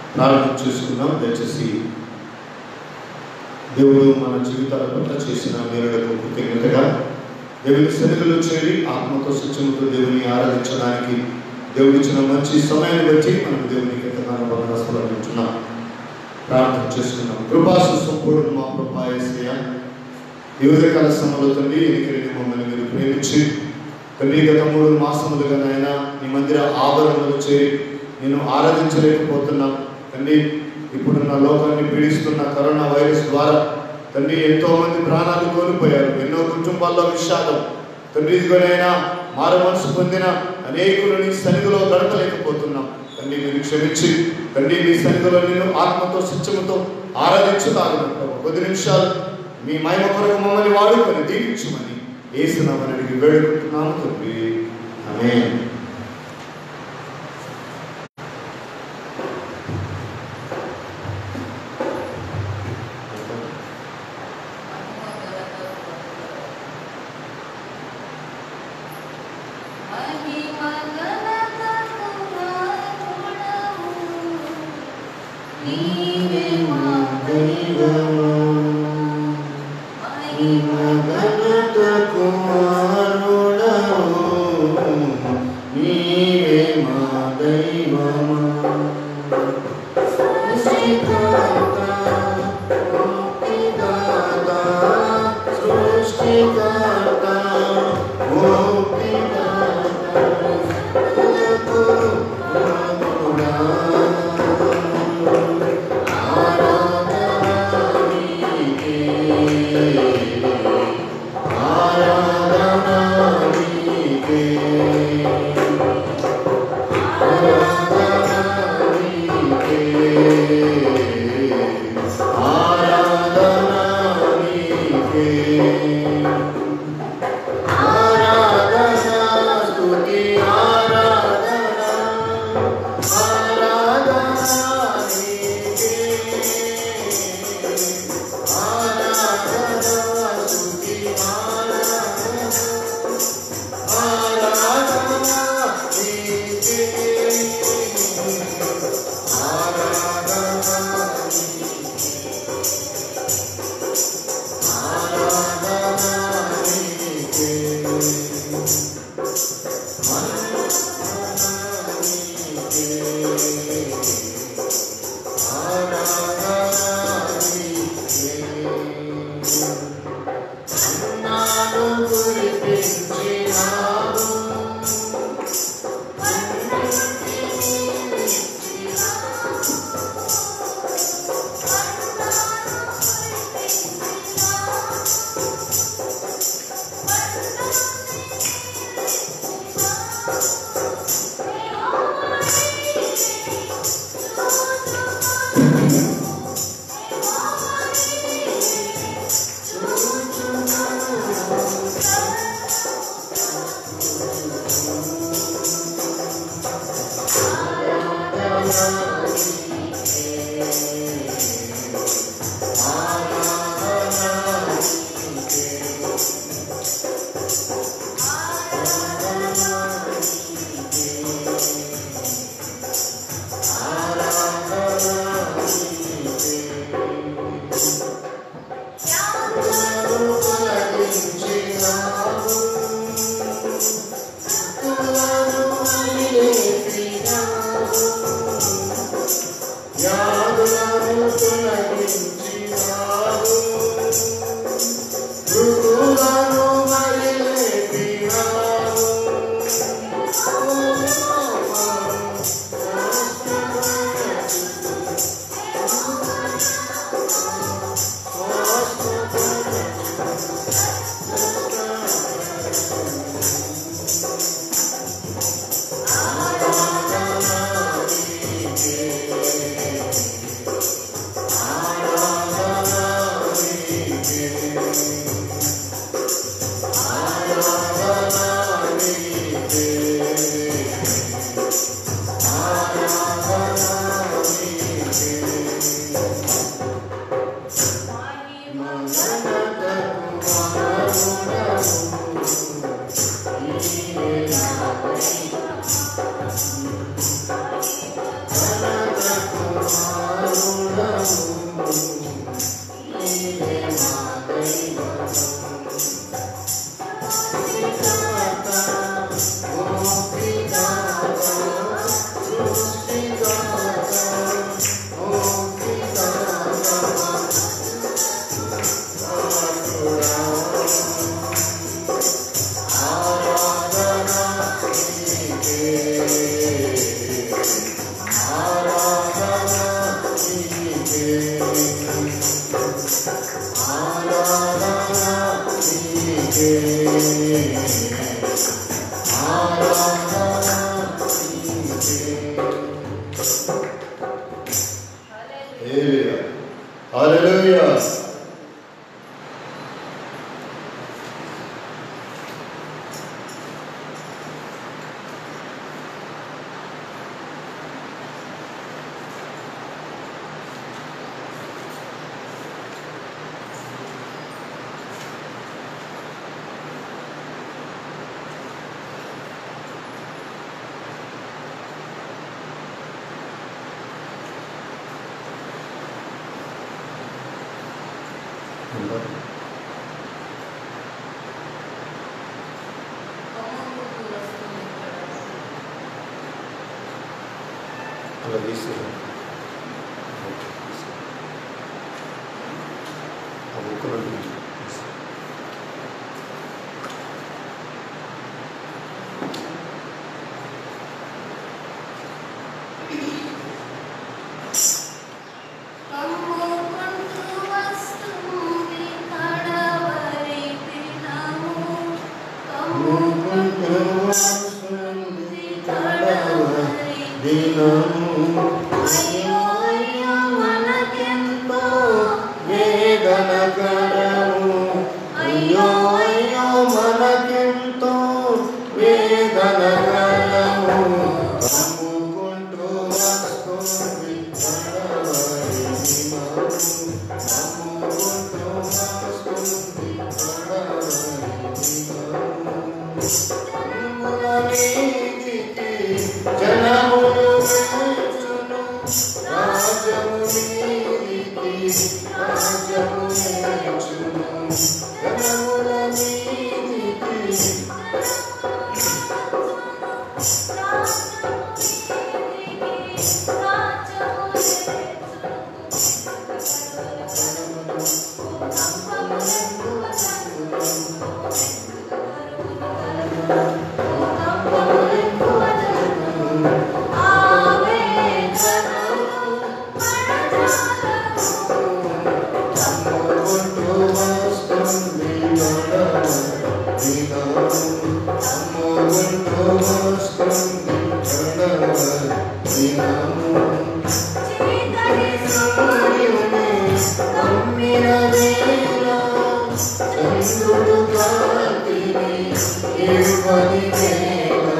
ప్రార్థన చేసుకుందాం దయచేసి దేవుడు మన జీవితాల పట్ల చేసిన మేలులకు కృతజ్ఞతగా దేవుని సన్నిధిలో చేరి ఆత్మతో సత్యముతో దేవుని ఆరాధించడానికి దేవుడిచ్చిన మంచి సమయాన్ని బట్టి మనం దేవునికి ఎంతగానో వందనస్తున్నాం ప్రార్థన చేసుకున్నాం కృపాసు సంపూర్ణ మా కృపాయస్య ఈ ఉదయకాల సమయంలో తండ్రి ఎన్నికలని మమ్మల్ని మీరు ప్రేమించి తండ్రి గత మూడు మాసములుగా నాయన నీ మందిర ఆవరణలో చేరి నేను ఆరాధించలేకపోతున్నాం తండ్రి ఇప్పుడున్న లోకాన్ని పీడిస్తున్న కరోనా వైరస్ ద్వారా తండ్రి ఎంతో మంది ప్రాణాలు కోల్పోయారు ఎన్నో కుటుంబాల్లో విషాదం తండ్రి ఇదిగోనైనా మారు మనసు పొందిన అనేకులు నీ సన్నిధిలో గడపలేకపోతున్నాం తండ్రి మీరు క్షమించి తండ్రి మీ సన్నిధిలో నేను ఆత్మతో సత్యముతో ఆరాధించుతాను ప్రభు కొద్ది నిమిషాలు మీ మహిమ కొరకు మమ్మల్ని వాడుకొని దీవించమని వేసినామని అడిగి వేడుకుంటున్నాను తండ్రి ఆమె ఆరాధనా హల్లెలూయా అలా తీసి ఆ ముక్కలు దినము వేదనకరము అయ్యో అయ్యో మనకెంతో వేదనకరము అమ్ముకుంటూ వస్తుంది పడవరి విమానం. అమ్ముకుంటూ వస్తుంది పడవరి విమానం. జనముల మీదికి జనములు వేచును రాజము మీదికి రాజము వేచును జనముల మీదికి అమ్ముకుంటూ వస్తుంది పడవరి విమానం. అమ్ముకుంటూ వస్తుంది పడవరి విమానం. చంద్రుడు కాంతిని ఇవ్వని వేళ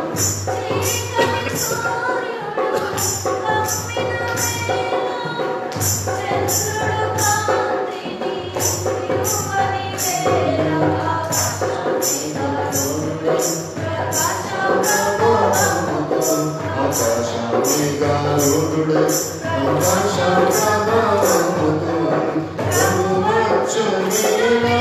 ఆకాశమిగారుడు ఆకాశమిగారుడు ప్రభువచ్చు నీవే.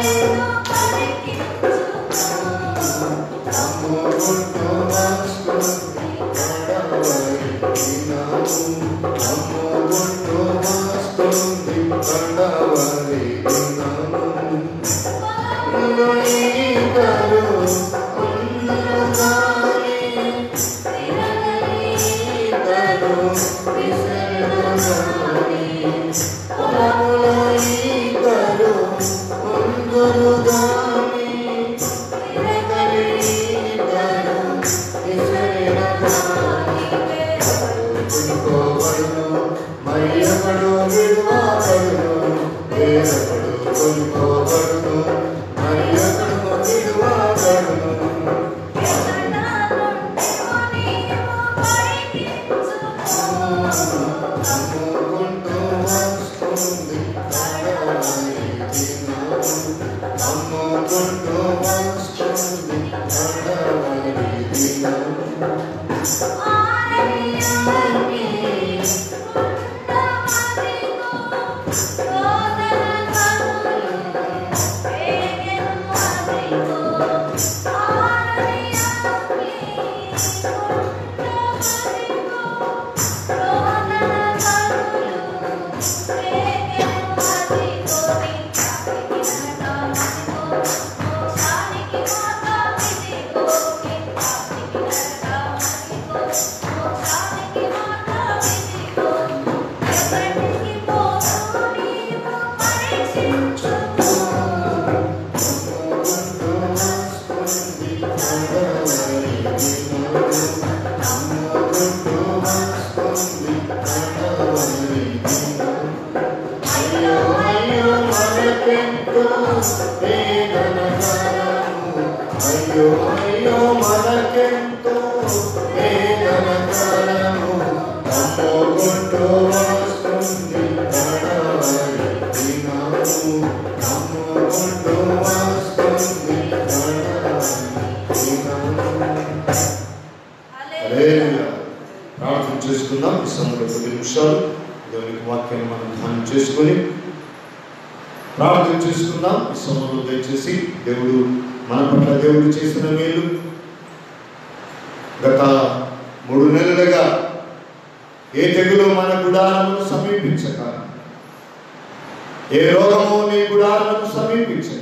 అమ్ముకుంటూ వస్తుంది పడవరి వినాము. అమ్ముకుంటూ వస్తుంది పడవరి వినాము. ఇద్దరు ఉన్నగాని ఇద్దరు విసరుగాని. పొలములో ఇద్దరు ఉందురుగాని. ఇద్దరు ఇద్దరు విసరుగాని. కొనుక్కోబడును మరి ఒకడు విడువబడును వేరొకడు కొనుక్కోబడును మరి ఒకడు విడువబడును అమ్ముకుంటూ వస్తుంది పడవరి దినము. అమ్ముకుంటూ వస్తుంది పడవరి దినము. Thank you. వేదనకరము అయ్యో అయ్యో మనకెంతో వేదనకరము నమ్ముకుంటూ వస్తుంది ప్రణాళిక దినము. నమ్ముకుంటూ వస్తుంది ప్రణాళిక దినము. హల్లెలూయా. ప్రార్థన చేసుకుందాం ఈ సమయంలో కొద్ది నిమిషాలు దేవునికి వాక్యాన్ని మనం ధ్యానం చేసుకొని ప్రార్థన చేసుకుందాం ఈ సమయంలో దయచేసి దేవుడు మన పట్ల దేవుడు చేసిన మేలు గత మూడు నెలలుగా ఏ తెగులు మన గుడారమును సమీపించక ఏ రోగము నీ గుడారమును సమీపించక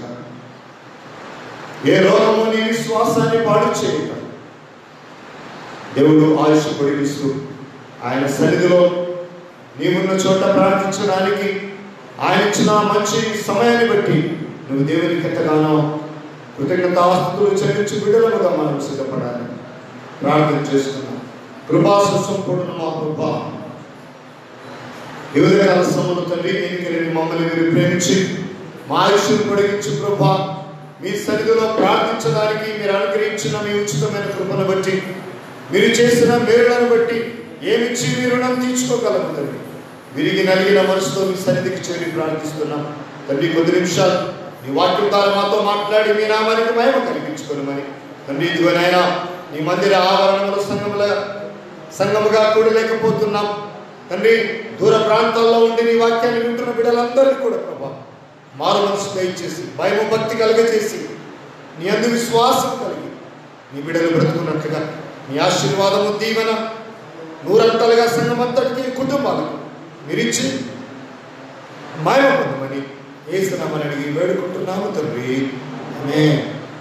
ఏ రోగము నీ విశ్వాసాన్ని పాడు చేయక దేవుడు ఆయుష్ పొడిగిస్తూ ఆయన సన్నిధిలో నీవున్న చోట ప్రార్థించడానికి ఆయన ఇచ్చిన మంచి సమయాన్ని బట్టి నువ్వు దేవునికి ఎంతగానో కృతజ్ఞతాస్తులు చెల్లించి బిడ్డలుగా మనం సిద్ధపడాలి ప్రార్థన చేసుకున్నాం కృపా సంపూర్ణ మా కృప ఈ ఉదయకాల సమయంలో తండ్రి ఎన్నికలేని మమ్మల్ని మీరు ప్రేమించి మా ఆయుష్ను పొడిగించి కృప మీ సన్నిధిలో ప్రార్థించడానికి మీరు అనుగ్రహించిన మీ ఉచితమైన కృపను బట్టి మీరు చేసిన మేలులను బట్టి ఏమిచ్చి మీ రుణం తీర్చుకోగలము తండ్రి విరిగి నలిగిన మనసుతో మీ సన్నిధికి చేరి ప్రార్థిస్తున్నాం తండ్రి కొద్ది నిమిషాలు నీ వాక్యం ద్వారా మాతో మాట్లాడి మీ నామానికి మహిమ కలిగించుకోనమని తండ్రి ఇదిగోనైనా నీ మందిర ఆవరణముల సంఘముల సంఘముగా కూడలేకపోతున్నాం తండ్రి దూర ప్రాంతాల్లో ఉండి నీ వాక్యాన్ని వింటున్న బిడ్డలందరినీ కూడా ప్రభా మారు మనసు దయచేసి భయము భక్తి కలుగజేసి నీ అందు విశ్వాసం కలిగి నీ బిడ్డలు బ్రతుకున్నట్లుగా నీ ఆశీర్వాదము దీవెన నూరంతలుగా సంఘమంతటికి కుటుంబాలకు మీరిచ్చి మాయం పొందమని ఏసునామని అడిగి వేడుకుంటున్నాము తండ్రి ఆమేన్.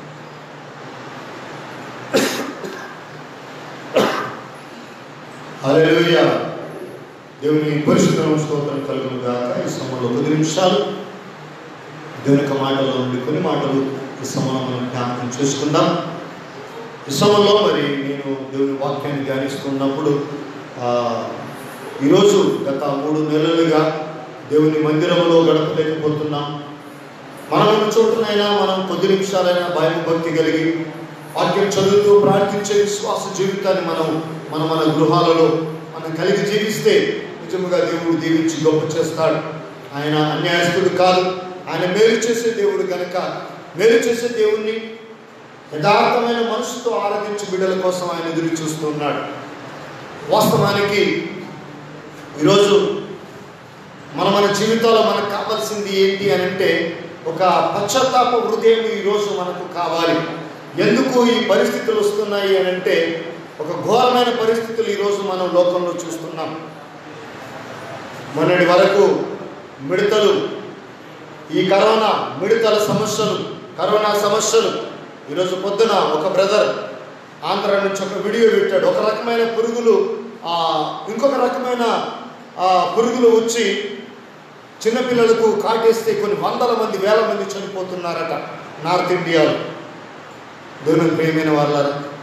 హల్లెలూయా దేవుని పరిశుద్ధ స్తోత్రం కలుగును గాక ఈ సమయంలో కొద్ది నిమిషాలు దేవుని యొక్క మాటల్లో నుండి కొన్ని మాటలు ఈ సమయంలో మనం జ్ఞాపకం చేసుకుందాం ఈ సమయంలో మరి నేను దేవుని వాక్యాన్ని ధ్యానిస్తున్నప్పుడు ఆ, ఈరోజు గత మూడు నెలలుగా దేవుని మందిరంలో గడపలేకపోతున్నాం మనం ఉన్న చోటునైనా మనం కొద్ది నిమిషాలైనా భయం భక్తి కలిగి వాక్యం చదువుతూ ప్రార్థించే విశ్వాస జీవితాన్ని మనం మన మన గృహాలలో మనం కలిగి జీవిస్తే నిజముగా దేవుడు దీవించి గొప్ప చేస్తాడు ఆయన అన్యాయస్తుడు కాదు ఆయన మేలు చేసే దేవుడు కనుక మేలు చేసే దేవుణ్ణి యథార్థమైన మనసుతో ఆరాధించి బిడ్డల కోసం ఆయన ఎదురు చూస్తున్నాడు వాస్తవానికి ఈరోజు మన మన జీవితాల్లో మనకు కావాల్సింది ఏంటి అని అంటే ఒక పశ్చాత్తాప హృదయం ఈరోజు మనకు కావాలి ఎందుకు ఈ పరిస్థితులు వస్తున్నాయి అని అంటే ఒక ఘోరమైన పరిస్థితులు ఈరోజు మనం లోకంలో చూస్తున్నాం మొన్నటి వరకు మిడతలు ఈ కరోనా మిడతల సమస్యలు కరోనా సమస్యలు ఈరోజు పొద్దున ఒక బ్రదర్ ఆంధ్ర నుంచి ఒక వీడియో పెట్టాడు ఒక రకమైన పురుగులు ఆ, ఇంకొక రకమైన ఆ, పురుగులు వచ్చి చిన్నపిల్లలకు కాటేస్తే కొన్ని వందల మంది వేల మంది చనిపోతున్నారట నార్త్ ఇండియాలో దేవుని ప్రియమైన వాళ్ళ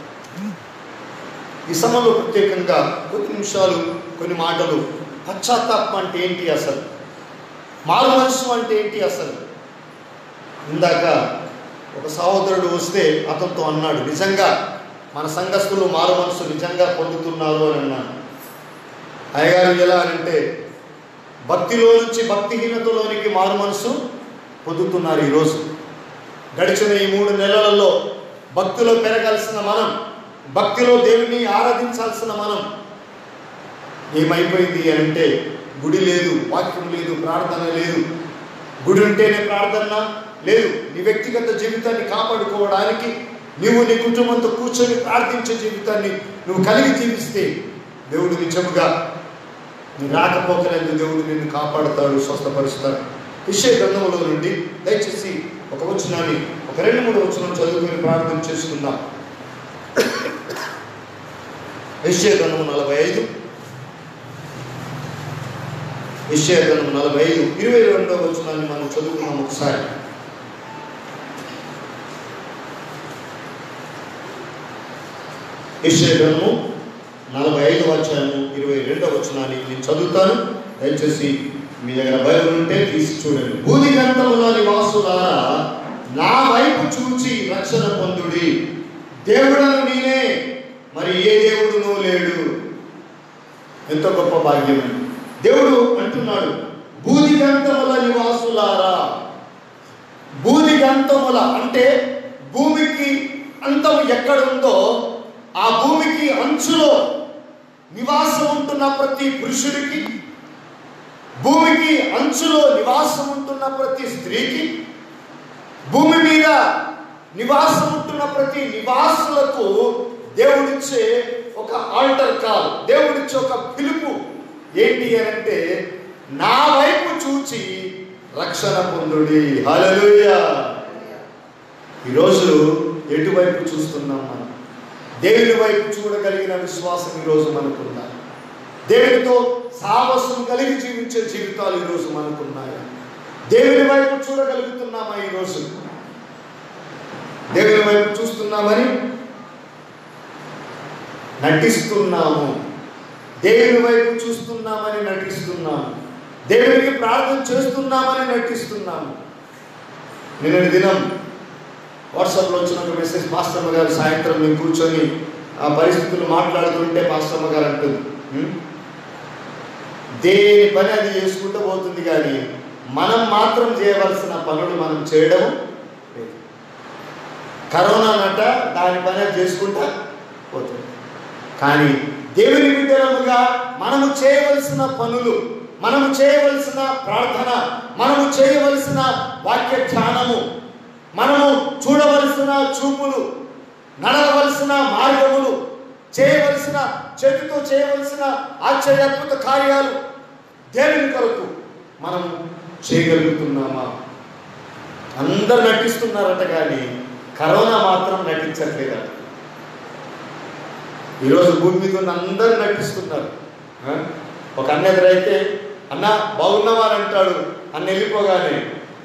ఈ సమయంలో ప్రత్యేకంగా కొన్ని నిమిషాలు కొన్ని మాటలు పశ్చాత్తాపం అంటే ఏంటి అసలు మారు మనసు అంటే ఏంటి అసలు ఇందాక ఒక సహోదరుడు వస్తే అతనితో అన్నాడు నిజంగా మన సంఘస్థులు మారు మనసు నిజంగా పొందుతున్నారు అని అన్నాడు అయ్యగారు ఎలా అని అంటే భక్తిలో నుంచి భక్తిహీనతలోనికి మారు మనసు పొందుతున్నారు ఈరోజు గడిచిన ఈ మూడు నెలలలో భక్తిలో పెరగాల్సిన మనం భక్తిలో దేవుని ఆరాధించాల్సిన మనం ఏమైపోయింది అని అంటే గుడి లేదు వాక్యం లేదు ప్రార్థన లేదు గుడి ఉంటేనే ప్రార్థన లేదు నీ వ్యక్తిగత జీవితాన్ని కాపాడుకోవడానికి నీవు నీ కుటుంబంతో కూర్చొని ప్రార్థించే జీవితాన్ని నువ్వు కలిగి జీవిస్తే దేవుడు నిజముగా నీ రాకపోకలందు దేవుడు నిన్ను కాపాడుతాడు స్వస్థపరుస్తాడు విషయ గ్రంథములో నుండి దయచేసి ఒక వచనాన్ని ఒక రెండు మూడు వచనం చదువుకుని ప్రార్థన చేసుకుందాం విషయ గ్రంథము నలభై ఐదు విషయ గ్రంథము నలభై ఐదు ఇరవై రెండవ వచనాన్ని మనం చదువుకున్నాం ఒకసారి విషయ గ్రంథము నలభై ఐదు వచ్చాను ఇరవై రెండవ వచనాన్ని నేను చదువుతాను దయచేసి మీ దగ్గర బైబిల్ ఉంటే తీసి చూడండి భూదిగంతములో నివాసులారా నా వైపు చూచి రక్షణ పొందుడి దేవుడను నేనే మరి ఏ దేవుడునూ లేడు ఎంత గొప్ప భాగ్యమని దేవుడు అంటున్నాడు భూదిగంతముల నివాసులారా భూదిగంతముల అంటే భూమికి అంతం ఎక్కడుందో ఆ భూమికి అంచులో నివాసం ఉంటున్న ప్రతి పురుషుడికి భూమికి అంచులో నివాసం ఉంటున్న ప్రతి స్త్రీకి భూమి మీద నివాసం ఉంటున్న ప్రతి నివాసులకు దేవుడిచ్చే ఒక ఆల్టర్ కాల్ దేవుడిచ్చే ఒక పిలుపు ఏంటి అని అంటే నా వైపు చూచి రక్షణ పొందుడి హల్లెలూయా ఈరోజు ఎటువైపు చూస్తున్నాం మనం దేవుని వైపు చూడగలిగిన విశ్వాసం ఈరోజు మనకుందా దేవునితో సాహసం కలిగి జీవించే జీవితాలు ఈరోజు మనకున్నాయా దేవుని వైపు చూడగలుగుతున్నామా ఈరోజు దేవుని వైపు చూస్తున్నామని నటిస్తున్నాము దేవుని వైపు చూస్తున్నామని నటిస్తున్నాము దేవునికి ప్రార్థన చేస్తున్నామని నటిస్తున్నాము నిన్నటి దినం వాట్సాప్లో వచ్చిన ఒక మెసేజ్ పాస్టమ్మ గారు సాయంత్రం మేము కూర్చొని ఆ పరిస్థితులు మాట్లాడుతుంటే పాస్టమ్మ గారు అంటుంది "ఉం? దేని పని అది చేసుకుంటూ పోతుంది కానీ మనం మాత్రం చేయవలసిన పనులు మనం చేయడం లేదు కరోనా నట దాని పని అది చేసుకుంటా పోతుంది కానీ దేవుని బిడ్డలముగా మనము చేయవలసిన పనులు మనము చేయవలసిన ప్రార్థన మనము చేయవలసిన వాక్య ధ్యానము మనము చూడవలసిన చూపులు నడవలసిన మార్గములు చేయవలసిన చేతితో చేయవలసిన ఆశ్చర్యాత్మక కార్యాలు దేవుని కొరకు మనం చేయగలుగుతున్నామా అందరు నటిస్తున్నారట కానీ కరోనా మాత్రం నటించట్లేదట ఈరోజు భూమి మీద ఉన్న అందరు నటిస్తున్నారు ఆ? ఒక అన్న ఎదురైతే అన్న బాగున్నావా అని అంటాడు అన్న వెళ్ళిపోగానే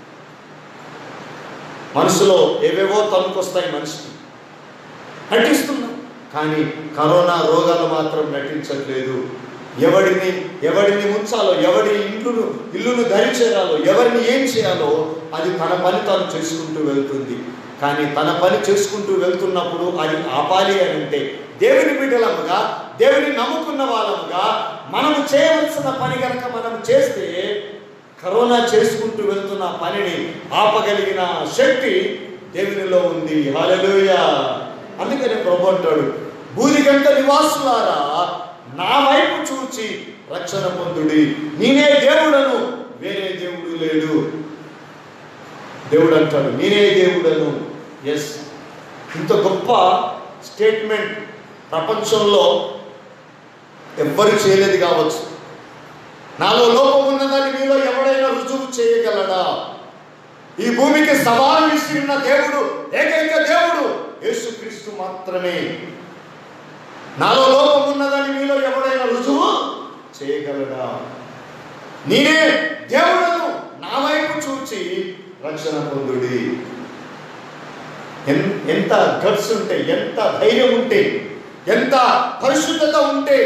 మనసులో ఏవేవో తనుకొస్తాయి మనిషికి నటిస్తున్నాం కానీ కరోనా రోగాలు మాత్రం నటించట్లేదు ఎవడిని ఎవడిని ఉంచాలో ఎవడి ఇల్లును ఇల్లును దరి చేయాలో ఎవరిని ఏం చేయాలో అది తన పని తాను చేసుకుంటూ వెళ్తుంది కానీ తన పని చేసుకుంటూ వెళ్తున్నప్పుడు అది ఆపాలి అని అంటే దేవుని బిడ్డలముగా దేవుని నమ్ముకున్న వాళ్ళముగా మనము చేయవలసిన పని కనుక మనం చేస్తే కరోనా చేసుకుంటూ వెళ్తున్న పనిని ఆపగలిగిన శక్తి దేవునిలో ఉంది హల్లెలూయా అందుకని ప్రభు అంటాడు భూదిగంట నివాసులారా నా వైపు చూచి రక్షణ పొందుడి నేనే దేవుడను వేరే దేవుడు లేడు దేవుడు అంటాడు నేనే దేవుడను ఎస్ ఇంత గొప్ప స్టేట్మెంట్ ప్రపంచంలో ఎవ్వరు చేయలేదు కావచ్చు నాలో లోపం ఉన్నదని మీలో ఎవడైనా రుజువు చేయగలడా ఈ భూమికి సవాలు విసిరిన దేవుడు ఏకైక దేవుడు యేసుక్రీస్తు మాత్రమే నాలో లోపం ఉన్నదని మీలో ఎవడైనా రుజువు చేయగలడా నేనే దేవుడను నా వైపు చూచి రక్షణ పొందుడి ఎన్- ఎంత గట్స్ ఉంటే ఎంత ధైర్యం ఉంటే ఎంత పరిశుద్ధత ఉంటే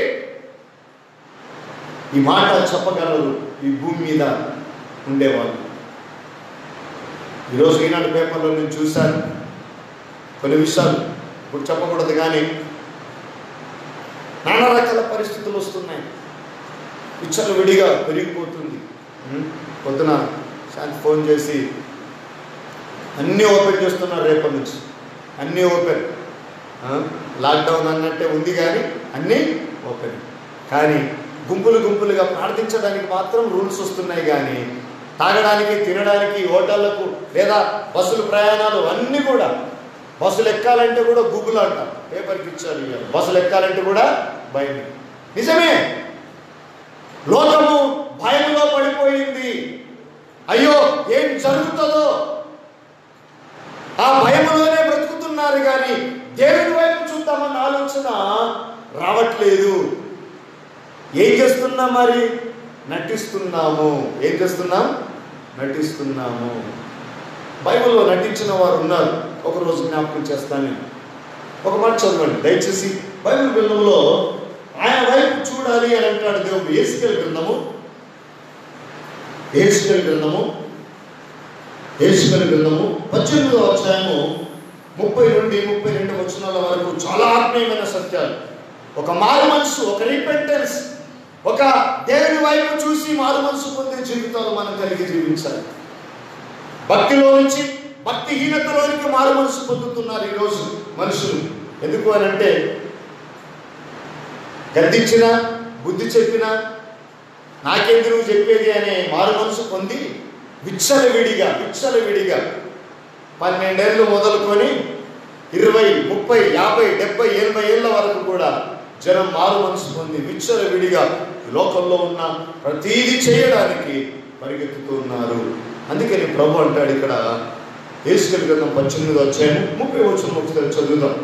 ఈ మాట చెప్పగలరు ఈ భూమి మీద ఉండేవాళ్ళు ఈరోజు ఈనాడు పేపర్లో నేను చూశాను కొన్ని విషయాలు ఇప్పుడు చెప్పకూడదు కానీ నానా రకాల పరిస్థితులు వస్తున్నాయి పిచ్చలు విడిగా పెరిగిపోతుంది ఉం? పొద్దున శాంతి ఫోన్ చేసి అన్నీ ఓపెన్ చేస్తున్నారు రేపటి నుంచి అన్నీ ఓపెన్ ఆ? లాక్డౌన్ అన్నట్టే ఉంది కానీ అన్నీ ఓపెన్ కానీ గుంపులు గుంపులుగా ప్రార్థించడానికి మాత్రం రూల్స్ వస్తున్నాయి కానీ తాగడానికి తినడానికి హోటళ్లకు లేదా బస్సులు ప్రయాణాలు అన్నీ కూడా బస్సులు ఎక్కాలంటే కూడా గూగుల్ అంట పేపర్కి ఇచ్చారు ఇవాళ. బస్సులు ఎక్కాలంటే కూడా భయం నిజమే లోకము భయంలో పడిపోయింది అయ్యో ఏం జరుగుతుందో ఆ భయంలోనే బ్రతుకుతున్నారు కానీ దేవుని వైపు చూద్దామన్న ఆలోచన రావట్లేదు ఏం చేస్తున్నాం మరి నటిస్తున్నాము ఏం చేస్తున్నాం నటిస్తున్నాము బైబిల్లో నటించిన వారు ఉన్నారు ఒకరోజు జ్ఞాపకం చేస్తాను నేను. ఒక మాట చదవండి దయచేసి బైబిల్ గ్రంథంలో ఆయన వైపు చూడాలి అని అంటాడు దేవుడు ఏసుకెళ్ళి గ్రంథము ఏసుకల్ గ్రంథము ఏసుకల్ గ్రంథము పద్దెనిమిదో అధ్యాయము ముప్పై నుండి ముప్పై రెండు వచనాల వరకు చాలా ఆత్మీయమైన సత్యాలు ఒక మారు మనసు ఒక రిపెంటెన్స్ ఒక దేవుని వైపు చూసి మారు మనసు పొందే జీవితాలు మనం కలిగి జీవించాలి భక్తిలో నుంచి భక్తిహీనతలోనికి మారు మనసు పొందుతున్నారు ఈరోజు మనుషులు ఎందుకు అని అంటే గద్దించిన బుద్ధి చెప్పిన నాకేంది నువ్వు చెప్పేది అనే మారు మనసు పొంది విచ్చలవిడిగా విచ్చలవిడిగా పన్నెండేళ్ళు మొదలుకొని ఇరవై ముప్పై యాభై డెబ్బై ఎనభై ఏళ్ళ వరకు కూడా జనం మారు మనసు పొంది విచ్చలవిడిగా ఈ లోకంలో ఉన్న ప్రతీది చేయడానికి పరిగెత్తుతూ ఉన్నారు అందుకని ప్రభు అంటాడు ఇక్కడ ఏసుకల్ గ్రంథం పద్దెనిమిది వచ్చాము ముప్పై వచ్చిన ఒకసారి చదువుదాం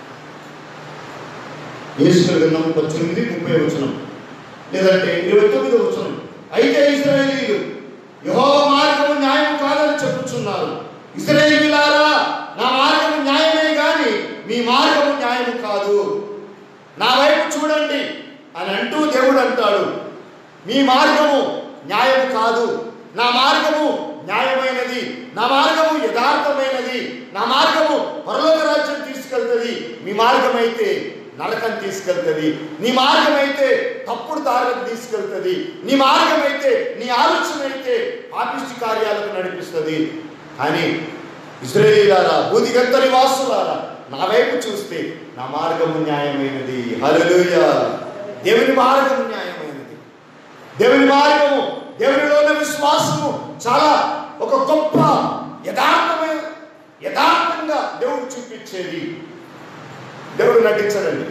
ఏసుకల్ గ్రంథం పద్దెనిమిది ముప్పై వచనం లేదంటే ఇరవై తొమ్మిది వచనం అయితే ఇస్రాయేలీలు యెహోవా మార్గము న్యాయం కాదని చెప్పుచున్నారు ఇస్రాయేలీలారా నా మార్గము న్యాయమే గాని మీ మార్గము న్యాయము కాదు నా వైపు చూడండి అని అంటూ దేవుడు అంటాడు మీ మార్గము న్యాయము కాదు నా మార్గము న్యాయమైనది నా మార్గము యథార్థమైనది నా మార్గము పరలోక రాజ్యం తీసుకెళ్తుంది మీ మార్గం అయితే నరకం తీసుకెళ్తుంది నీ మార్గం అయితే తప్పుడు దారులకు తీసుకెళ్తుంది నీ మార్గం అయితే నీ ఆలోచన అయితే పాపిష్టి కార్యాలకు నడిపిస్తుంది కానీ ఇస్రాయేలీలారా బూదిగంత నివాసులారా నా వైపు చూస్తే నా మార్గము న్యాయమైనది హల్లెలూయ దేవుని మార్గము న్యాయమైనది దేవుని మార్గము దేవునిలో ఉన్న విశ్వాసము చాలా ఒక గొప్ప యథార్థమైన యథార్థంగా దేవుడు చూపించేది దేవుడు నటించడండి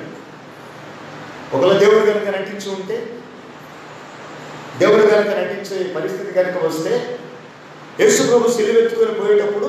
ఒకవేళ దేవుడు కనుక నటించి ఉంటే దేవుడు కనుక నటించే పరిస్థితి కనుక వస్తే యేసు ప్రభు సిలువెత్తుకొని పోయేటప్పుడు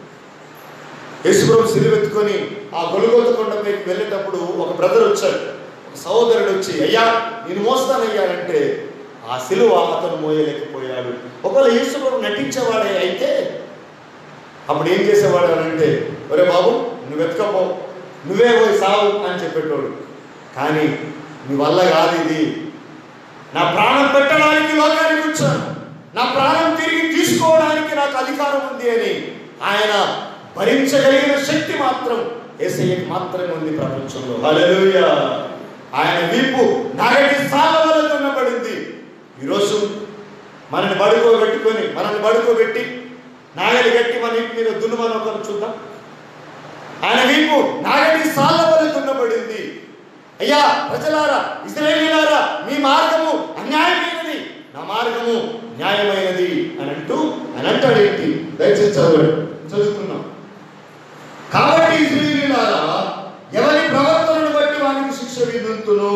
యేసు ప్రభు సిలువెత్తుకొని ఆ గొలుగోత కొండపైకి వెళ్ళేటప్పుడు ఒక బ్రదర్ వచ్చాడు ఒక సహోదరుడు వచ్చి అయ్యా నేను మోస్తానయ్యా అంటే ఆ సిలువ అతను మోయలేకపోయాడు ఒకవేళ యేసు ప్రభు నటించేవాడే అయితే అప్పుడు ఏం చేసేవాడు అని అంటే ఒరే బాబు నువ్వు వెతకపో నువ్వే పోయి సావు అని చెప్పేటోడు కానీ నీ వల్ల కాదు ఇది నా ప్రాణం పెట్టడానికి లోకానికి వచ్చాను నా ప్రాణం తిరిగి తీసుకోవడానికి నాకు అధికారం ఉంది అని ఆయన భరించగలిగిన శక్తి మాత్రం ఏసయ్యకి మాత్రమే ఉంది ప్రపంచంలో హల్లెలూయా ఆయన వీపు నాగటి సాలవల దున్నబడింది ఈరోజు మనని బడుకోబెట్టుకొని మనల్ని బడుకోబెట్టి నాగలి గట్టి మన ఇంటి మీద దున్నుమని ఒకరు చూద్దాం ఆయన వీపు నాగటి సాలవల దున్నబడింది అయ్యా ప్రజలారా ఇస్రాయేలీలారా మీ మార్గము అన్యాయమైనది నా మార్గము న్యాయమైనది అని అంటూ అని అంటాడు ఏంటి దయచేసి చదవండి చదువుతున్నాం కాబట్టి ఇస్రాయేలీలారా ఎవరి ప్రవర్తనను బట్టి వానికి శిక్ష విధింతును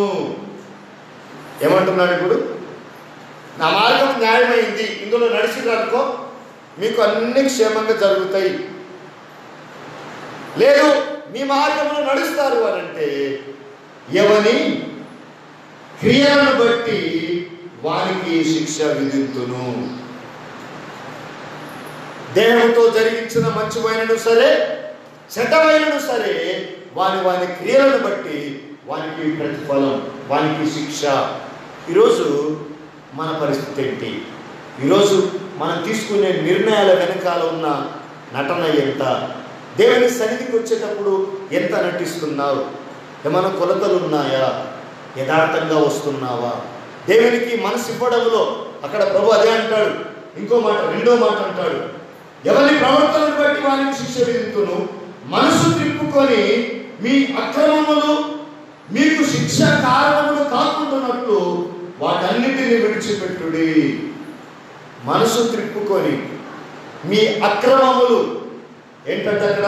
ఏమంటున్నాడు ఇప్పుడు నా మార్గం న్యాయమైంది ఇందులో నడిచిరనుకో మీకు అన్ని క్షేమంగా జరుగుతాయి లేదు మీ మార్గంలో నడుస్తారు అని అంటే ఎవని క్రియలను బట్టి వానికి శిక్ష విధింతును దేహంతో జరిగించిన మంచివైనను సరే చెడ్డమైనను సరే వాని వాని క్రియలను బట్టి వానికి ప్రతిఫలం వానికి శిక్ష ఈరోజు మన పరిస్థితి ఏంటి ఈరోజు మనం తీసుకునే నిర్ణయాల వెనకాల ఉన్న నటన ఎంత దేవుని సన్నిధికి వచ్చేటప్పుడు ఎంత నటిస్తున్నావు ఏమైనా కొలతలు ఉన్నాయా యథార్థంగా వస్తున్నావా దేవునికి మనసు ఇవ్వడంలో అక్కడ ప్రభు అదే అంటాడు ఇంకో మాట రెండో మాట అంటాడు ఎవరి ప్రవర్తనను బట్టి వారికి శిక్ష విధింతును మనసు తిప్పుకొని మీ అక్రమములు మీకు శిక్ష కారణములు కాకుండానట్లు వాటన్నిటిని విడిచిపెట్టుడి మనసు త్రిప్పుకొని మీ అక్రమములు ఏంటంటే అక్కడ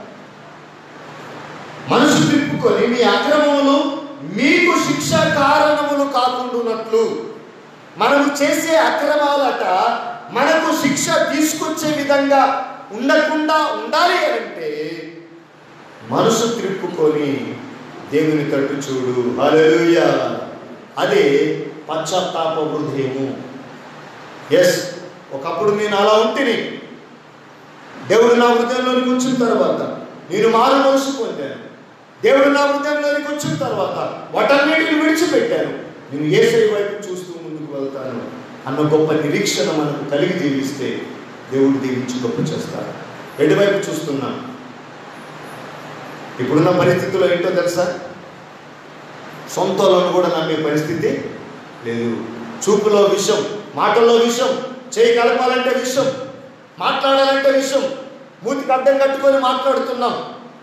మనసు తిప్పుకొని మీ అక్రమములు మీకు శిక్ష కారణములు కాకుండానట్లు మనము చేసే అక్రమాలట మనకు శిక్ష తీసుకొచ్చే విధంగా ఉండకుండా ఉండాలి అంటే మనసు త్రిప్పుకొని దేవుని తట్టు చూడు హల్లెలూయా అదే పశ్చాత్తాప హృదయము ఎస్ ఒకప్పుడు నేను అలా ఉంటిని దేవుడు నా హృదయంలోనికి వచ్చిన తర్వాత నేను మారు మనసు పొందాను దేవుడు నా హృదయంలోనికి వచ్చిన తర్వాత వాటన్నిటిని విడిచిపెట్టాను నేను ఏసై వైపు చూస్తూ ముందుకు వెళ్తాను అన్న గొప్ప నిరీక్షణ మనకు కలిగి జీవిస్తే దేవుడు దీవించి గొప్ప చేస్తాడు ఎటువైపు చూస్తున్నాం ఇప్పుడున్న పరిస్థితుల్లో ఏంటో తెలుసా సొంతలను కూడా నమ్మే పరిస్థితి లేదు చూపులో విషం మాటల్లో విషం చేయి కలపాలంటే విషం మాట్లాడాలంటే విషం మూతికి అడ్డం కట్టుకొని మాట్లాడుతున్నాం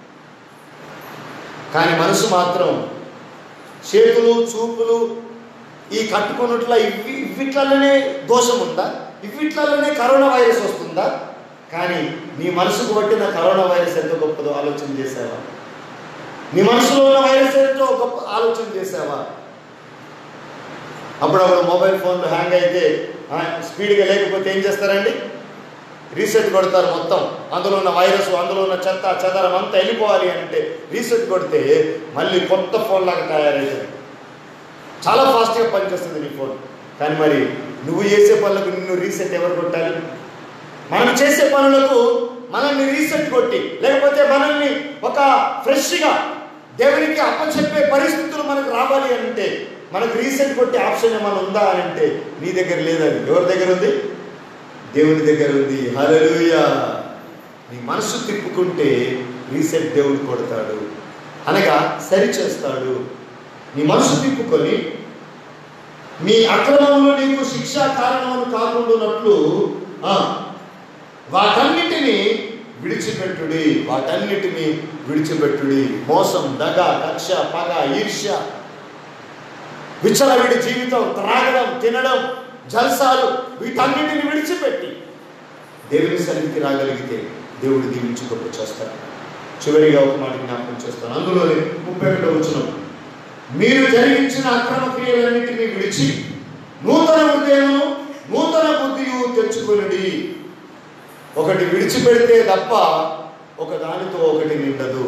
కానీ మనసు మాత్రం చేతులు చూపులు ఈ కట్టుకున్నట్ల ఇవి ఇవిట్లలోనే దోషం ఉందా ఇవిట్లలోనే కరోనా వైరస్ వస్తుందా కానీ నీ మనసుకు పట్టిన కరోనా వైరస్ ఎంత గొప్పదో ఆలోచన చేసావా నీ మనసులో ఉన్న వైరస్ ఎంతో గొప్ప ఆలోచన చేసావా అప్పుడప్పుడు మొబైల్ ఫోన్లు హ్యాంగ్ అయితే ఆ, స్పీడ్గా లేకపోతే ఏం చేస్తారండి రీసెట్ కొడతారు మొత్తం అందులో ఉన్న వైరస్ అందులో ఉన్న చెత్త చెదరం అంతా వెళ్ళిపోవాలి అంటే రీసెట్ కొడితే మళ్ళీ కొత్త ఫోన్ లాగా తయారవుతుంది చాలా ఫాస్ట్గా పనిచేస్తుంది నీ ఫోన్ కానీ మరి నువ్వు చేసే పనులకు నిన్ను రీసెట్ ఎవరు కొట్టాలి మనం చేసే పనులకు మనల్ని రీసెట్ కొట్టి లేకపోతే మనల్ని ఒక ఫ్రెష్గా దేవునికి అప్పచెప్పే పరిస్థితులు మనకు రావాలి అంటే మనకు రీసెట్ కొట్టే ఆప్షన్ ఏమైనా ఉందా అని అంటే నీ దగ్గర లేదని ఎవరి దగ్గర ఉంది దేవుని దగ్గర ఉంది హల్లెలూయా నీ మనసు తిప్పుకుంటే రీసెట్ దేవుడు కొడతాడు అనగా సరి చేస్తాడు నీ మనసు తిప్పుకొని నీ అక్రమంలో నీకు శిక్షా కారణములు కాకుండానట్లు ఆ, వాటన్నిటిని విడిచిపెట్టుడి వాటన్నిటిని విడిచిపెట్టుడి మోసం దగ కక్ష పగ ఈర్ష్య విచ్చలవిడి జీవితం త్రాగడం తినడం జల్సాలు వీటన్నిటిని విడిచిపెట్టి దేవుని సన్నిధికి రాగలిగితే దేవుడు దీవించి గొప్ప చేస్తాడు చివరిగా ఒక మాట జ్ఞాపకం చేస్తాను అందులోనే ముప్పై ఒకటో వచ్చిన మీరు జరిగించిన అక్రమ క్రియలన్నింటినీ విడిచి నూతన హృదయమును నూతన బుద్ధియు తెచ్చుకుని ఒకటి విడిచిపెడితే తప్ప ఒక దానితో ఒకటి నిండదు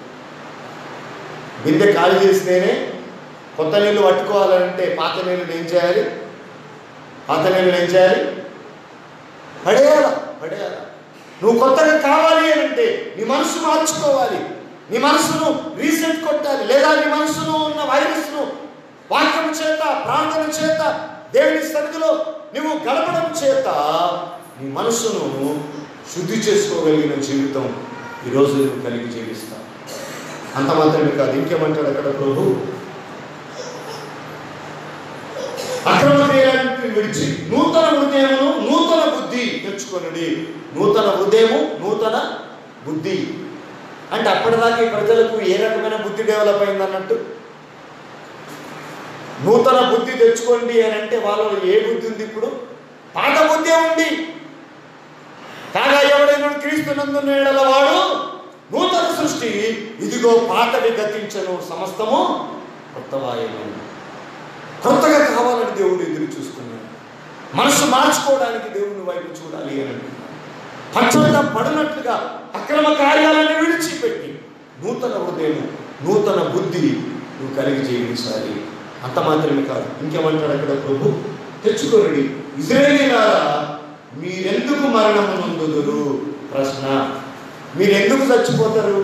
బిందె ఖాళీ చేస్తేనే కొత్త నీళ్ళు పట్టుకోవాలంటే పాత నీళ్ళు ఏం చేయాలి పాత నీళ్ళు ఏం చేయాలి పడేయాల పడేయాల నువ్వు కొత్తగా కావాలి అని అంటే నీ మనసు మార్చుకోవాలి నీ మనసును రీసెట్ కొట్టాలి లేదా నీ మనసులో ఉన్న వైరస్ను వాక్యం చేత ప్రార్థన చేత దేవుని సన్నిధిలో నువ్వు గడపడం చేత నీ మనసును శుద్ధి చేసుకోగలిగిన జీవితం ఈరోజు నువ్వు కలిగి జీవిస్తావు అంత మాత్రమే కాదు ఇంకేమంటాడు అక్కడ ప్రభు అక్రమ క్రియలను విడిచి నూతన హృదయమును నూతన బుద్ధి తెచ్చుకొనడి నూతన హృదయము నూతన బుద్ధి అంటే అప్పటిదాకా ఈ ప్రజలకు ఏ రకమైన బుద్ధి డెవలప్ అయింది అన్నట్టు నూతన బుద్ధి తెచ్చుకోండి అని అంటే వాళ్ళలో ఏ బుద్ధి ఉంది ఇప్పుడు పాత బుద్ధి ఉంది కాగా ఎవడైనా క్రీస్తునందున్న ఎడల వాడు నూతన సృష్టి ఇదిగో పాతవి గతించను సమస్తము కొత్తవాయను కొత్తగా కావాలని దేవుడు ఎదురు చూస్తున్నాడు మనసు మార్చుకోవడానికి దేవుని వైపు చూడాలి అని అంటున్నాడు. పశ్చాత్తాప పడినట్లుగా అక్రమ కార్యాలను విడిచిపెట్టి నూతన హృదయం నూతన బుద్ధి నువ్వు కలిగి జీవించాలి అంత మాత్రమే కాదు ఇంకేమంటాడు అక్కడ ప్రభు తెచ్చుకోరండి ఇజ్రాయేలీలారా మీరెందుకు మరణము నొందుదురు ప్రశ్న మీరెందుకు చచ్చిపోతారు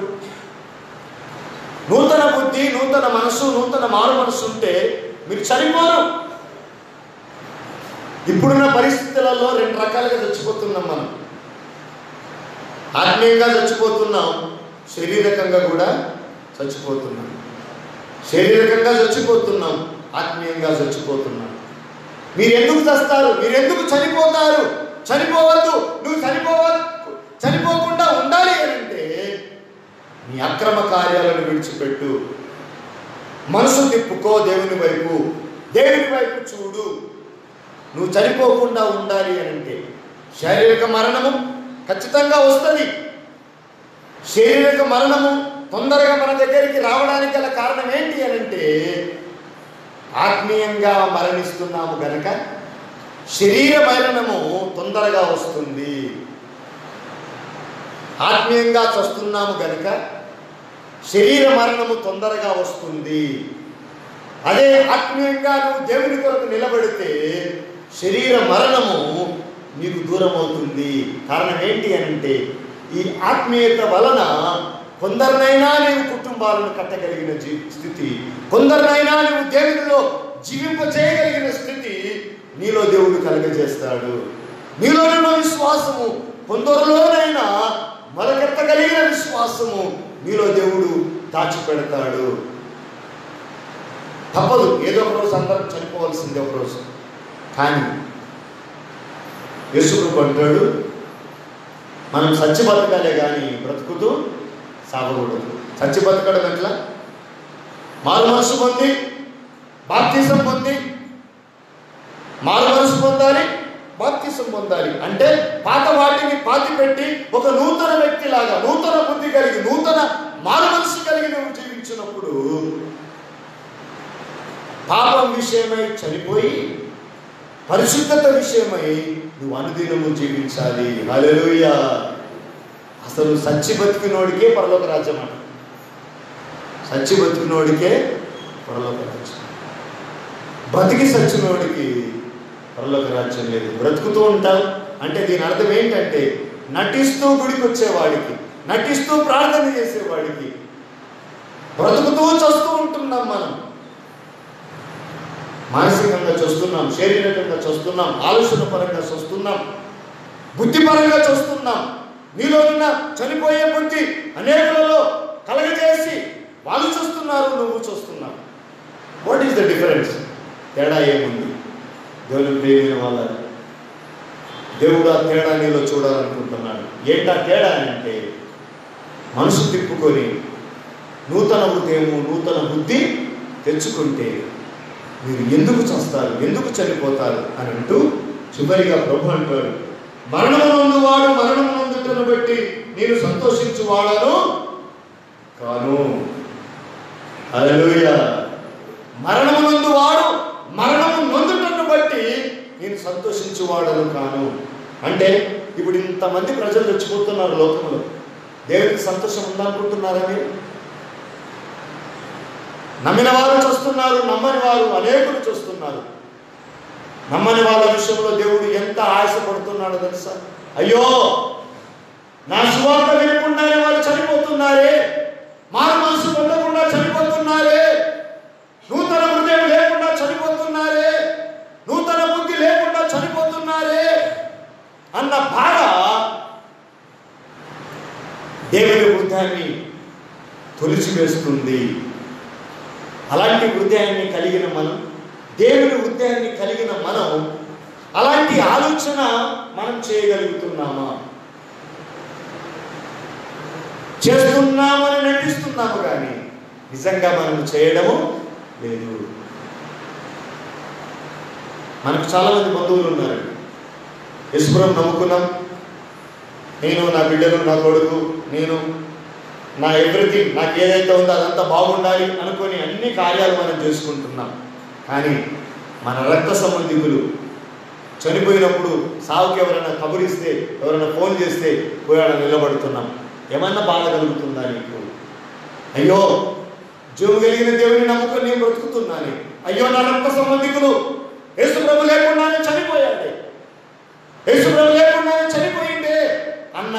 నూతన బుద్ధి నూతన మనసు నూతన మారు మనసు ఉంటే మీరు చనిపోరు ఇప్పుడున్న పరిస్థితులలో రెండు రకాలుగా చచ్చిపోతున్నాం మనం ఆత్మీయంగా చచ్చిపోతున్నాం శారీరకంగా కూడా చచ్చిపోతున్నాం శారీరకంగా చచ్చిపోతున్నాం ఆత్మీయంగా చచ్చిపోతున్నాం మీరు ఎందుకు చస్తారు మీరు ఎందుకు చనిపోతారు చనిపోవద్దు నువ్వు చనిపోవ చనిపోకుండా ఉండాలి అని అంటే నీ అక్రమ కార్యాలను విడిచిపెట్టు మనసు తిప్పుకో దేవుని వైపు దేవుని వైపు చూడు నువ్వు చనిపోకుండా ఉండాలి అని అంటే శారీరక మరణము ఖచ్చితంగా వస్తుంది శారీరక మరణము తొందరగా మన దగ్గరికి రావడానికి గల కారణం ఏంటి అని అంటే ఆత్మీయంగా మరణిస్తున్నాము గనక శరీర మరణము తొందరగా వస్తుంది ఆత్మీయంగా చస్తున్నాము గనక శరీర మరణము తొందరగా వస్తుంది అదే ఆత్మీయంగా నువ్వు దేవుని కొరకు నిలబడితే శరీర మరణము నీకు దూరం అవుతుంది కారణం ఏంటి అని అంటే ఈ ఆత్మీయత వలన కొందరినైనా నీవు కుటుంబాలను కట్టగలిగిన జీ స్థితి కొందరినైనా నువ్వు దేవునిలో జీవింప చేయగలిగిన స్థితి నీలో దేవుడు కలుగజేస్తాడు నీలో ఉన్న విశ్వాసము కొందరిలోనైనా మొలకెత్తగలిగిన విశ్వాసము నీలో దేవుడు దాచిపెడతాడు తప్పదు ఏదో ఒక రోజు అందరం చనిపోవాల్సిందే ఒక రోజు కానీ యేసుకు అంటాడు మనం సత్య బతకాలే కానీ బ్రతుకుతూ సాగకూడదు సత్య బతకడం ఎట్లా మారు మనసు పొంది బాప్తిజం పొంది మారు మనసు పొందాలి బాప్తిజం పొందాలి అంటే పాత వాటిని పాతి పెట్టి ఒక నూతన వ్యక్తిలాగా నూతన బుద్ధి కలిగి నూతన మారు మనసు కలిగి నువ్వు జీవించినప్పుడు పాపం విషయమై చనిపోయి పరిశుద్ధత విషయమై నువ్వు అనుదినము జీవించాలి హల్లెలూయా అసలు సచ్చి బతికినోడికే పరలోక రాజ్యం అంట సచ్చి బతికినోడికే పరలోక రాజ్యం బతికి సచ్చినోడికి పరలోక రాజ్యం లేదు బ్రతుకుతూ ఉంటావు అంటే దీని అర్థం ఏంటంటే నటిస్తూ గుడికి వచ్చేవాడికి నటిస్తూ ప్రార్థన చేసేవాడికి బ్రతుకుతూ చస్తూ ఉంటున్నాం మనం మానసికంగా చూస్తున్నాం శారీరకంగా చూస్తున్నాం ఆలోచన పరంగా చూస్తున్నాం బుద్ధిపరంగా చూస్తున్నాం నీలో ఉన్న చనిపోయే బుద్ధి అనేకులలో కలగజేసి వాళ్ళు చూస్తున్నారు నువ్వు చూస్తున్నావు వాట్ ఈస్ ద డిఫరెన్స్ తేడా ఏముంది దేవుని ప్రేమైన వాళ్ళ దేవుడు ఆ తేడా నీలో చూడాలనుకుంటున్నాడు ఏంటా తేడా అంటే మనసు తిప్పుకొని నూతన హృదయము నూతన బుద్ధి తెచ్చుకుంటే మీరు ఎందుకు చస్తారు ఎందుకు చనిపోతారు అని అంటూ చివరిగా ప్రభు అంటాడు మరణమునందు వాడు మరణమునందుటను బట్టి నేను సంతోషించువాడను కాను హల్లెలూయా మరణమునందు వాడు మరణము నొందుటను బట్టి నేను సంతోషించువాడను కాను అంటే ఇప్పుడు ఇంతమంది ప్రజలు చచ్చిపోతున్నారు లోకంలో దేవుడికి సంతోషం ఉందనుకుంటున్నారా మీరు నమ్మిన వారు చూస్తున్నారు నమ్మని వారు అనేకులు చూస్తున్నారు నమ్మని వాళ్ళ విషయంలో దేవుడు ఎంత ఆశపడుతున్నాడో తెలుసా అయ్యో నా సువార్త వినకుండానే వారు చనిపోతున్నారే మారు మనసు పొందకుండా చనిపోతున్నారే నూతన హృదయం లేకుండా చనిపోతున్నారే నూతన బుద్ధి లేకుండా చనిపోతున్నారే అన్న బాధ దేవుని హృదయాన్ని తొలిచివేస్తుంది అలాంటి హృదయాన్ని కలిగిన మనం దేవుని హృదయాన్ని కలిగిన మనం అలాంటి ఆలోచన మనం చేయగలుగుతున్నామా చేస్తున్నామని నటిస్తున్నాము కానీ నిజంగా మనం చేయడము లేదు మనకు చాలా మంది బంధువులు ఉన్నారండి యశ్వరం నమ్ముకున్నాం నేను నా బిడ్డలు నా కొడుకు నేను నా ఎవ్రీథింగ్ నాకు ఏదైతే ఉందో అదంతా బాగుండాలి అనుకొని అన్ని కార్యాలు మనం చేసుకుంటున్నాం కానీ మన రక్త సంబంధికులు చనిపోయినప్పుడు సావుకి ఎవరైనా కబురిస్తే ఎవరైనా ఫోన్ చేస్తే పోయాడ నిలబడుతున్నాం ఏమన్నా బాధ కలుగుతుందా నీకు అయ్యో జీవం కలిగిన దేవుని నమ్ముకొని నేను బ్రతుకుతున్నాను అయ్యో నా రక్త సంబంధికులు యేసు ప్రభు లేకుండానే చనిపోయాడే యేసు ప్రభు లేకుండానే చనిపోయిందే అన్న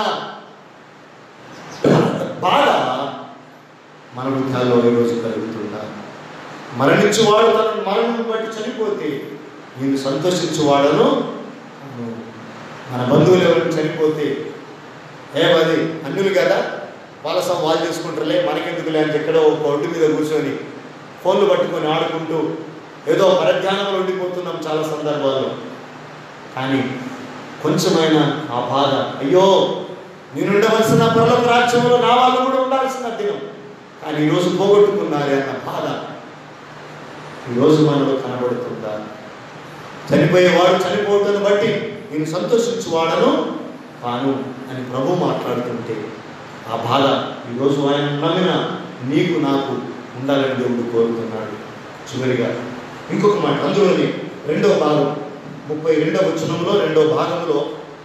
బాధ మన వృద్ధాల్లో ఈరోజు కలుగుతుందా మరణించువాడు తన మరణం బట్టి చనిపోతే నేను సంతోషించువాడను అవును. మన బంధువులు ఎవరైనా చనిపోతే ఏమది అన్యులు కదా వాళ్ళ సం వాళ్ళు చేసుకుంటారులే మనకెందుకులే అని ఎక్కడో ఒక ఒడ్డు మీద కూర్చొని ఫోన్లు పట్టుకొని ఆడుకుంటూ ఏదో పరధ్యానంలో ఉండిపోతున్నాం చాలా సందర్భాల్లో కానీ కొంచెమైనా ఆ బాధ అయ్యో నేను ఉండవలసిన పరలోక రాజ్యంలో నా వాళ్ళు కూడా ఉండాల్సిన దినం కానీ ఈరోజు పోగొట్టుకున్నారే అన్న బాధ ఈరోజు మనలో కనబడుతుందా చనిపోయేవాడు చనిపోవటాన్ని బట్టి నేను సంతోషించువాడను కాను అని ప్రభు మాట్లాడుతుంటే ఆ బాధ ఈరోజు ఆయన నమ్మిన నీకు నాకు ఉండాలని దేవుడు కోరుతున్నాడు చివరిగా ఇంకొక మాట అందులోని రెండో భాగం ముప్పై రెండవ వచనంలో రెండో భాగంలో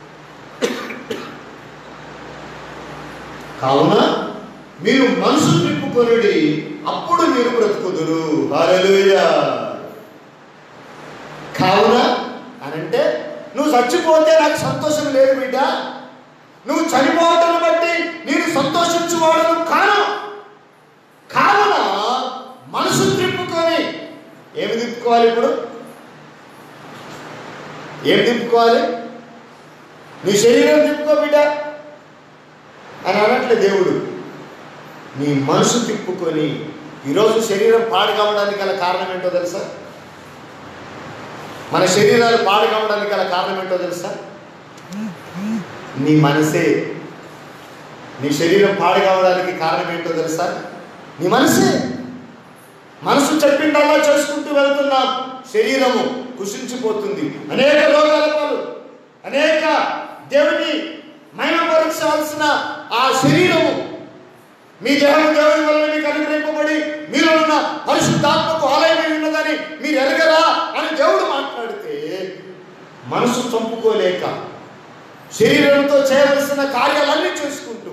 కావున మీరు మనసు తిప్పుకొనుడి అప్పుడు మీరు బ్రతుకుదురు హల్లెలూయా కావున అనంటే నువ్వు చచ్చిపోతే నాకు సంతోషం లేదు బిడ్డ నువ్వు చనిపోవటం బట్టి నేను సంతోషించువాడను కాను కావున మనసు తిప్పుకొని ఏమి తిప్పుకోవాలి ఇప్పుడు ఏం తిప్పుకోవాలి నీ శరీరం తిప్పుకో బిడ్డ అని అనట్లే దేవుడు నీ మనసు తిప్పుకొని ఈరోజు శరీరం పాడు కావడానికి గల కారణం ఏంటో తెలుసా మన శరీరాలు పాడు కావడానికి గల కారణం ఏంటో తెలుసా నీ మనసే నీ శరీరం పాడు కావడానికి కారణం ఏంటో తెలుసా నీ మనసే మనసు చెప్పిండల్లా చేసుకుంటూ వెళ్తున్నాం శరీరము కుషించిపోతుంది అనేక రోగాల పాలు అనేక దేవుని మహిమపరచాల్సిన ఆ శరీరము మీ దేహం దేవుని వల్ల మీకు అనుగ్రహింపబడి మీలో ఉన్న పరిశుద్ధాత్మకు ఆలయమై ఉన్నదని మీరు ఎరగరా అని దేవుడు మాట్లాడితే మనసు చంపుకోలేక శరీరంతో చేయవలసిన కార్యాలన్నీ చేసుకుంటూ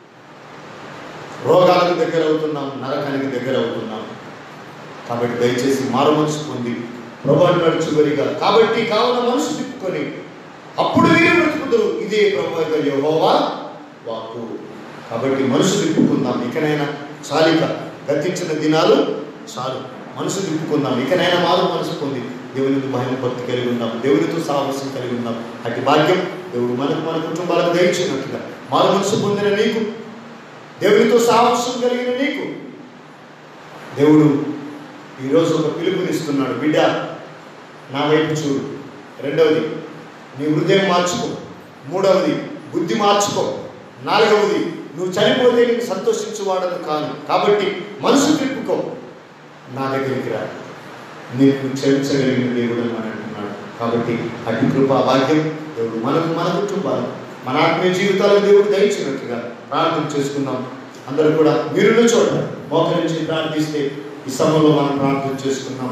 రోగాలకు దగ్గర అవుతున్నాం నరకానికి దగ్గర అవుతున్నాం కాబట్టి దయచేసి మారు మనసు పొంది ప్రభు అంటాడు చివరిగా కాబట్టి కావున మనసు తిప్పుకొని అప్పుడు మీరు బ్రతుకుతారు ఇదే ప్రభు యొక్క యెహోవా వాక్కు కాబట్టి మనసు తిప్పుకుందాం ఇకనైనా చాలిక గతించిన దినాలు చాలు మనసు తిప్పుకుందాం ఇకనైనా మారు మనసు పొంది దేవునితో మహిమ భక్తి కలిగి ఉందాం దేవునితో సాహసం కలిగి ఉందాం అటు భాగ్యం దేవుడు మనకు మన కుటుంబాలకు దయచినట్లుగా మారు మనసు పొందిన నీకు దేవునితో సాహసం కలిగిన నీకు దేవుడు ఈరోజు ఒక పిలుపునిస్తున్నాడు బిడ్డ నా వైపు చూడు రెండవది నీ హృదయం మార్చుకో మూడవది బుద్ధి మార్చుకో నాలుగవది నువ్వు చనిపోతే నీకు సంతోషించువాడను కాను కాబట్టి మనసు తిప్పుకో నా దగ్గరికి రా నీకు క్షమించగలిగిన దేవుడు అని అంటున్నాడు కాబట్టి అటు కృపా భాగ్యం దేవుడు మనకు మన కుటుంబాలు మన ఆత్మీయ జీవితాలకు దేవుడు దయచినట్లుగా ప్రార్థన చేసుకుందాం అందరూ కూడా మీరున్న చోట మోకరించి ప్రార్థిస్తే ఈ సమయంలో మనం ప్రార్థన చేసుకున్నాం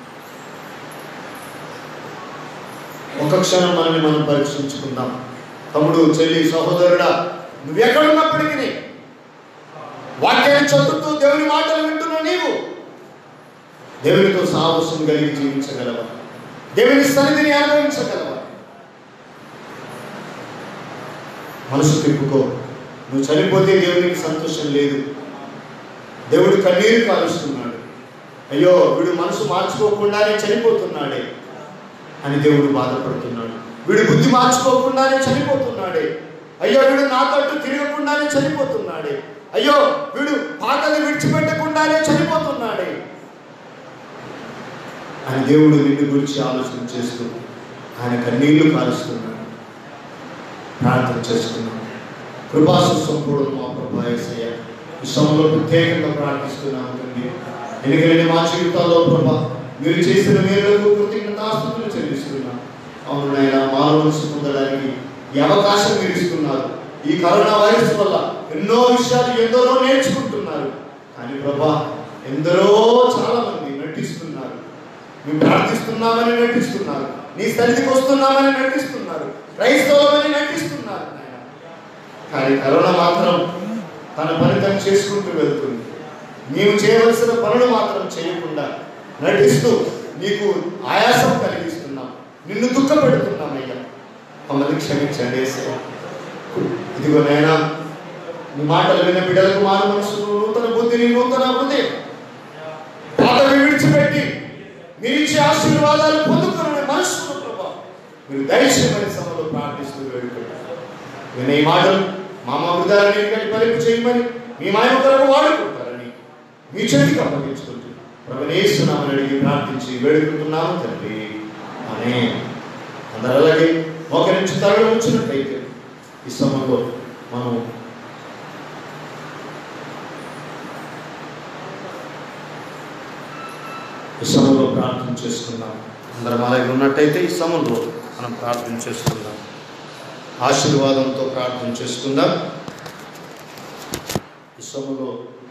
ఒక క్షణం మనల్ని మనం పరీక్షించుకుందాం తమ్ముడు చెల్లి సహోదరుడా నువ్వు ఎక్కడున్నప్పటికీ వాక్యాన్ని చదువుతూ దేవుని మాటలు వింటున్న నీవు దేవునితో సాహసం కలిగి జీవించగలవా దేవుని సన్నిధిని అనుభవించగలవా మనసు తిప్పుకో నువ్వు చనిపోతే దేవునికి సంతోషం లేదు దేవుడు కన్నీరు కాలుస్తున్నాడు అయ్యో వీడు మనసు మార్చుకోకుండానే చనిపోతున్నాడే అని దేవుడు బాధపడుతున్నాడు వీడు బుద్ధి మార్చుకోకుండానే చనిపోతున్నాడే అయ్యో వీడు నా తట్టు తిరగకుండానే చనిపోతున్నాడే అయ్యో వీడు పాటలు విడిచిపెట్టకుండానే చనిపోతున్నాడే అని దేవుడు నిన్ను గురించి ఆలోచన చేస్తూ ఆయన కన్నీళ్లు కాలుస్తున్నాడు ప్రార్థన చేసుకున్నాం కృపాసు సంపూర్ణ మా ప్రభా యేసయ్య ఈ సమయంలో ప్రత్యేకంగా ప్రార్థిస్తున్నాము తండ్రి ఎందుకంటే మా జీవితాల్లో ప్రభా మీరు చేసిన మేరకు కృతజ్ఞతాస్తుతులు చెల్లిస్తున్నాం అవును నాయన మారు మనసు పొందడానికి ఈ అవకాశం మీరు ఇస్తున్నారు ఈ కరోనా వైరస్ వల్ల ఎన్నో విషయాలు ఎందరో నేర్చుకుంటున్నారు కానీ ప్రభా ఎందరో చాలా మంది నటిస్తున్నారు మేము ప్రార్థిస్తున్నామని నటిస్తున్నారు నీ సన్నిధికి వస్తున్నామని నటిస్తున్నారు క్రైస్తవులమని నటిస్తున్నారు నాయన కానీ కరోనా మాత్రం తన పని తను చేసుకుంటూ వెళ్తుంది నీవు చేయవలసిన పనులు మాత్రం చేయకుండా నటిస్తూ నీకు ఆయాసం కలిగిస్తున్నాం నిన్ను దుఃఖపెడుతున్నాం అయ్యా మమ్మల్ని క్షమించండి యేసయ్య. ఇదిగో నైనా నీ మాటలు విన్న బిడ్డలకు మారు మనసు నూతన బుద్ధిని నూతన హృదయం పాతవి విడిచిపెట్టి మీరు ఇచ్చే ఆశీర్వాదాలు పొందుకునే మనసు ప్రభా మీరు దయచేయమని సమయంలో ప్రార్థిస్తూ వేడుకుంటారు విన్న ఈ మాటలు మా మా హృదయాన్ని కలిపి పలింపు చేయమని మీ మాయ కొరకు వాడుకుంటారని మీ చేతికి అప్పగించుకుంటూ ప్రభునేస్తున్నామని అడిగి ప్రార్థించి వేడుకుంటున్నాము తండ్రి అనే అందరూ అలాగే ఒక నుంచి తరలి వచ్చినట్లయితే ఈ సమయంలో మనం ఈ సమయంలో ప్రార్థన చేసుకుందాం అందరం అలాగే ఉన్నట్టయితే ఈ సమయంలో మనం ప్రార్థన చేసుకుందాం ఆశీర్వాదంతో ప్రార్థన చేసుకుందాం ఈ సమయంలో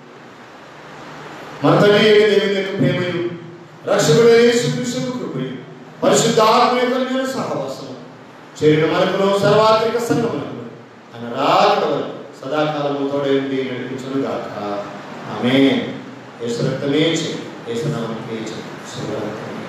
మన తండ్రి అయిన దేవుని యొక్క ప్రేమయు రక్షకుడైన యేసుక్రీస్తు కృపయు పరిశుద్ధాత్మ యొక్క అన్యోన్య సహవాసము చేరిన మనకును సర్వాత్రిక సంగమునకు ఆయన రాకడ వరకు సదాకాలము తోడే ఉండి నడిపించును గాక ఆమె యేసు రక్తమే చేయి యేసు నామముకే చేయి శుభరాత్రి